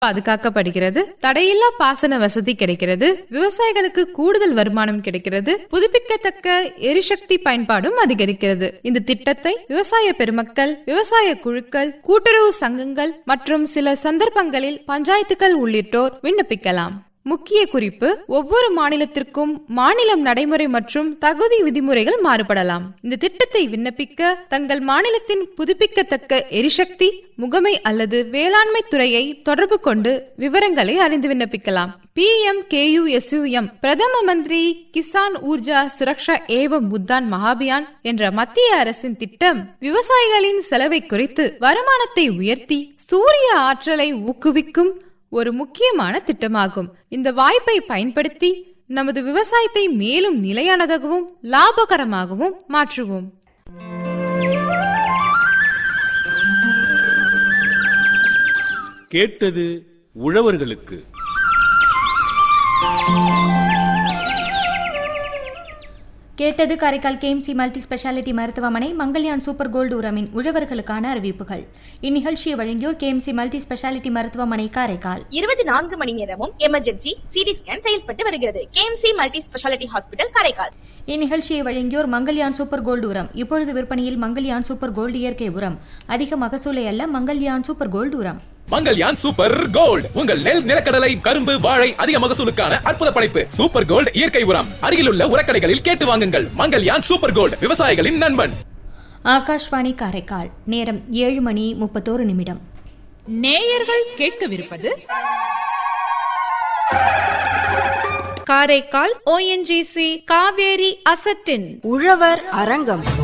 பாதுகாக்கப்படுகிறது தடையில்லா பாசன வசதி கிடைக்கிறது விவசாயிகளுக்கு கூடுதல் வருமானம் கிடைக்கிறது புதுப்பிக்கத்தக்க எரிசக்தி பயன்பாடும் அதிகரிக்கிறது இந்த திட்டத்தை விவசாய பெருமக்கள் விவசாய குழுக்கள் கூட்டுறவு சங்கங்கள் மற்றும் சில சந்தர்ப்பங்களில் பஞ்சாயத்துகள் உள்ளிட்டோர் விண்ணப்பிக்கலாம் முக்கிய குறிப்பு ஒவ்வொரு மாநிலத்திற்கும் மாநிலம் நடைமுறை மற்றும் தகுதி விதிமுறைகள் மாறுபடலாம் இந்த திட்டத்தை விண்ணப்பிக்க தங்கள் மாநிலத்தின் புதுப்பிக்கத்தக்க எரிசக்தி முகமை அல்லது வேளாண்மை துறையை தொடர்பு கொண்டு விவரங்களை அறிந்து விண்ணப்பிக்கலாம் P M K U S U M பிரதம மந்திரி கிசான் ஊர்ஜா சுரக்ஷா ஏவம் முத்தான் மகாபியான் என்ற மத்திய அரசின் திட்டம் விவசாயிகளின் செலவை குறைத்து வருமானத்தை உயர்த்தி சூரிய ஆற்றலை ஊக்குவிக்கும் ஒரு முக்கியமான திட்டமாகும் இந்த வாய்ப்பை பயன்படுத்தி நமது விவசாயத்தை மேலும் நிலையானதாகவும் லாபகரமாகவும் மாற்றுவோம் கேட்டது உழவர்களுக்கு கேட்டது காரைக்கால் கேஎம்சி மல்டி ஸ்பெஷாலிட்டி மருத்துவமனை மங்கல்யான் சூப்பர் கோல்டு உரமின் உழவர்களுக்கான அறிவிப்புகள் இந்நிகழ்ச்சியை வழங்கியோர் கேஎம்சி மல்டி ஸ்பெஷாலிட்டி மருத்துவமனை காரைக்கால் இருபத்தி நான்கு மணி நேரமும் எமர்ஜென்சி சிடி ஸ்கேன் செயல்பட்டு வருகிறது KMC multi speciality hospital Karaikal இந்நிகழ்ச்சியை வழங்கியோர் மங்கல்யான் சூப்பர் கோல்டு உரம் இப்பொழுது விற்பனையில் மங்கல்யான் சூப்பர் கோல்டு இயற்கை உரம் அதிக மகசூலை அல்ல மங்கல்யான் சூப்பர் கோல்டு உரம் மங்கல்யான் சூப்பர் கோல்ட் உங்கள் நெல் நிலக்கடலை கரும்பு வாழை அதிக மகசூலுக்கான அற்புத படைப்பு சூப்பர் கோல்ட் இயற்கை உரம் அருகிலுள்ள உரக்கடைகளில் கேட்டு வாங்குங்கள் மங்கல்யான் சூப்பர் கோல்ட் விவசாயிகளின் நண்பன் ஆகாஷ்வாணி காரைக்கால் நேரம் ஏழு மணி முப்பத்தோரு நிமிடம் நேயர்கள் கேட்கவிருப்பது காரைக்கால் ஓஎன்ஜிசி காவேரி அசட்டின் உழவர் அரங்கம்